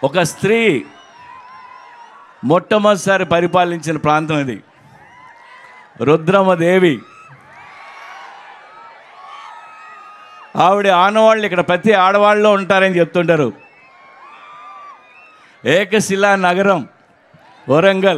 ఒక స్త్రీ మొట్టమొదటిసారి పరిపాలించిన ప్రాంతం ఇది రుద్రమదేవి ఆవిడ ఆనవాళ్ళు ఇక్కడ ప్రతి ఆడవాళ్ళు ఉంటారని చెప్తుంటారు ఏకశిలా నగరం వరంగల్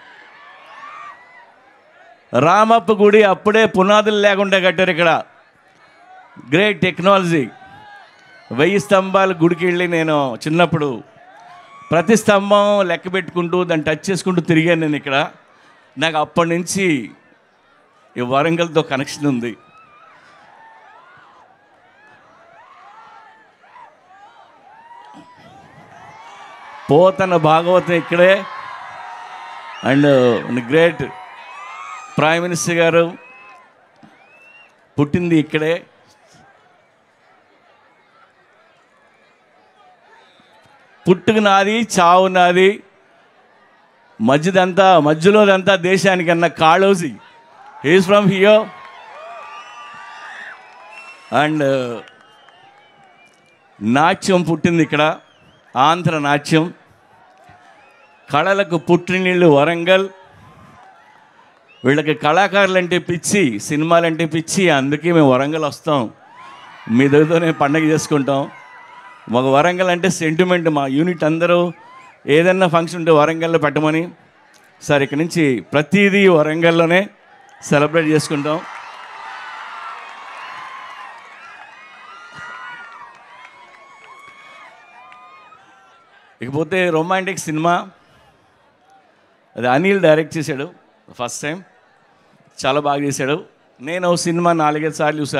రామప్ప గుడి అప్పుడే పునాదులు లేకుండా కట్టారు ఇక్కడ గ్రేట్ టెక్నాలజీ వెయ్యి స్తంభాల గుడికి వెళ్ళి నేను చిన్నప్పుడు ప్రతి స్తంభం లెక్క పెట్టుకుంటూ దాన్ని టచ్ చేసుకుంటూ తిరిగాను నేను ఇక్కడ నాకు అప్పటి నుంచి ఈ వరంగల్తో కనెక్షన్ ఉంది పోతన భాగవతం ఇక్కడే అండ్ గ్రేట్ ప్రైమ్ మినిస్టర్ గారు పుట్టింది ఇక్కడే పుట్టుకు నాది చావు నాది మధ్యదంతా మధ్యలోదంతా దేశానికన్నా Kaloji he's from here and నాట్యం పుట్టింది ఇక్కడ ఆంధ్ర నాట్యం కళలకు పుట్టినీళ్ళు వరంగల్ వీళ్ళకి కళాకారులు అంటే పిచ్చి సినిమాలంటే పిచ్చి అందుకే మేము వరంగల్ వస్తాం మీ దగ్గరతోనే పండగ చేసుకుంటాం మాకు వరంగల్ అంటే సెంటిమెంట్ మా యూనిట్ అందరూ ఏదన్నా ఫంక్షన్ ఉంటే వరంగల్లో పెట్టమని సార్ ఇక్కడి నుంచి ప్రతిదీ వరంగల్లోనే సెలబ్రేట్ చేసుకుంటాం ఇకపోతే రొమాంటిక్ సినిమా అది అనిల్ డైరెక్ట్ చేశాడు ఫస్ట్ టైం చాలా బాగా చేశాడు నేను ఓ సినిమా నాలుగైదు సార్లు చూసా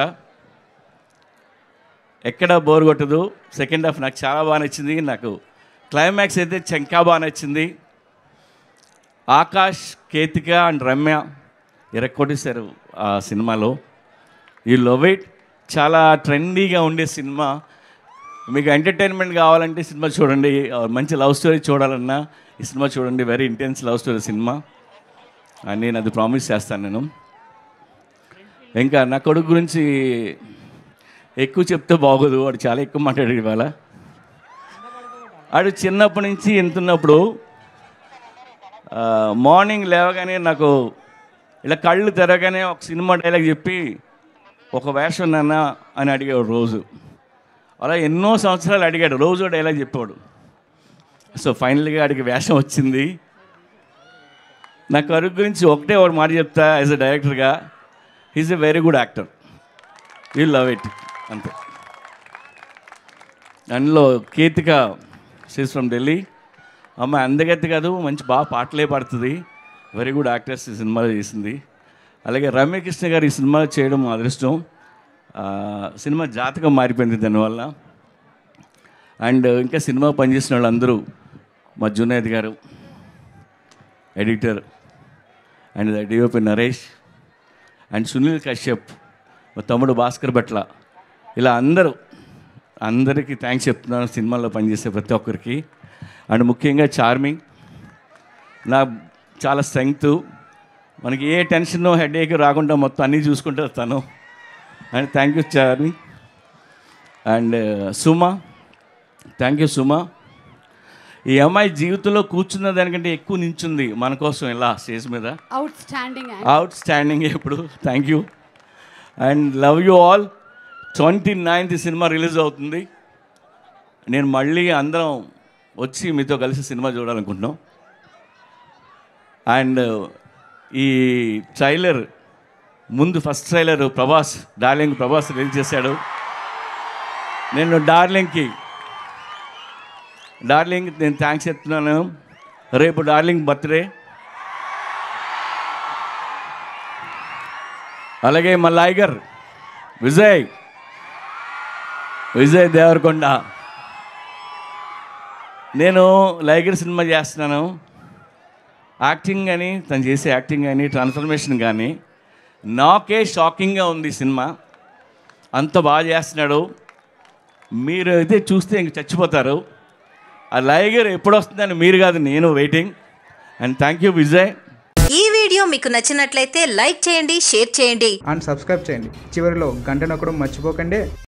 ఎక్కడ బోర్ కొట్టదు సెకండ్ హాఫ్ నాకు చాలా బాగా నచ్చింది నాకు క్లైమాక్స్ అయితే చెంకా బాగా నచ్చింది ఆకాష్ కేతిక అండ్ రమ్య ఇరక్కొట్టేశారు ఆ సినిమాలో ఈ లవ్ ఇట్ చాలా ట్రెండీగా ఉండే సినిమా మీకు ఎంటర్టైన్మెంట్ కావాలంటే ఈ సినిమా చూడండి ఆ, మంచి లవ్ స్టోరీ చూడాలన్నా ఈ సినిమా చూడండి very intense love story cinema అని నేను అది ప్రామిస్ చేస్తాను నేను ఇంకా నా కొడుకు గురించి ఎక్కువ చెప్తే బాగోదు వాడు చాలా ఎక్కువ మాట్లాడాడు ఇవాళ వాడు చిన్నప్పటి నుంచి ఎంతున్నప్పుడు ఆ, మార్నింగ్ లేవగానే నాకు ఇలా కళ్ళు తెరగానే ఒక సినిమా డైలాగ్ చెప్పి ఒక వేషం నాన్న అని అడిగేవాడు రోజు అలా ఎన్నో సంవత్సరాలు అడిగాడు రోజు డైలాగ్ చెప్పాడు సో ఫైనల్గా అడిగి వేషం వచ్చింది నా కరుగు గురించి ఒకటే ఒక మాట చెప్తా యాజ్ అ డైరెక్టర్గా he's a very good actor you love it అంతే అందులో కీర్తిక షీస్ ఫ్రమ్ ఢిల్లీ అమ్మ అందగత్తి కాదు మంచి బాగా పాటలే పాడుతుంది వెరీ గుడ్ యాక్టర్స్ ఈ సినిమాలో చేసింది అలాగే రమ్యకృష్ణ గారు ఈ సినిమా చేయడం మా అదృష్టం ఆ, సినిమా జాతకం మారిపోయింది దానివల్ల అండ్ ఇంకా సినిమా పనిచేసిన వాళ్ళందరూ మా జునేద్ గారు editor and DOP Naresh and Sunil Kashyap మా తమ్ముడు భాస్కర్ భట్ల ఇలా అందరూ అందరికీ థ్యాంక్స్ చెప్తున్నాను సినిమాలో పనిచేసే ప్రతి ఒక్కరికి అండ్ ముఖ్యంగా చార్మింగ్ నా చాలా స్ట్రెంగ్త్ మనకి ఏ టెన్షన్ హెడేక్ రాకుండా మొత్తం అన్నీ చూసుకుంటారు తను and thank you Charmi and Suma thank you Suma ఈ అమ్మాయి జీవితంలో కూర్చున్న దానికంటే ఎక్కువ నించుంది మన కోసం ఇలా స్టేజ్ మీద అవుట్ స్టాండింగ్ అవుట్ స్టాండింగ్ ఎప్పుడు thank you and love you all twenty ninth cinema release అవుతుంది నేను మళ్ళీ అందరం వచ్చి మీతో కలిసి సినిమా చూడాలనుకుంటున్నాం అండ్ ఈ ట్రైలర్ ముందు first trailer Prabhas darling Prabhas release చేశాడు నేను డార్లింగ్కి డార్లింగ్ నేను థ్యాంక్స్ చెప్తున్నాను రేపు డార్లింగ్ బర్త్డే అలాగే మా లైగర్ విజయ్ విజయ్ దేవరకొండ నేను లైగర్ సినిమా చేస్తున్నాను యాక్టింగ్ కానీ తను చేసే యాక్టింగ్ కానీ ట్రాన్స్ఫర్మేషన్ కానీ నాకే షాకింగ్గా ఉంది ఈ సినిమా అంత బాగా చేస్తున్నాడు మీరు అయితే చూస్తే ఇంక చచ్చిపోతారు ఆ లైగర్ ఎప్పుడు వస్తుందని మీరు కాదు నేను waiting and thank you Vijay ఈ వీడియో మీకు నచ్చినట్లయితే లైక్ చేయండి షేర్ చేయండి అండ్ సబ్స్క్రైబ్ చేయండి చివరిలో గంట నొక్కడం మర్చిపోకండి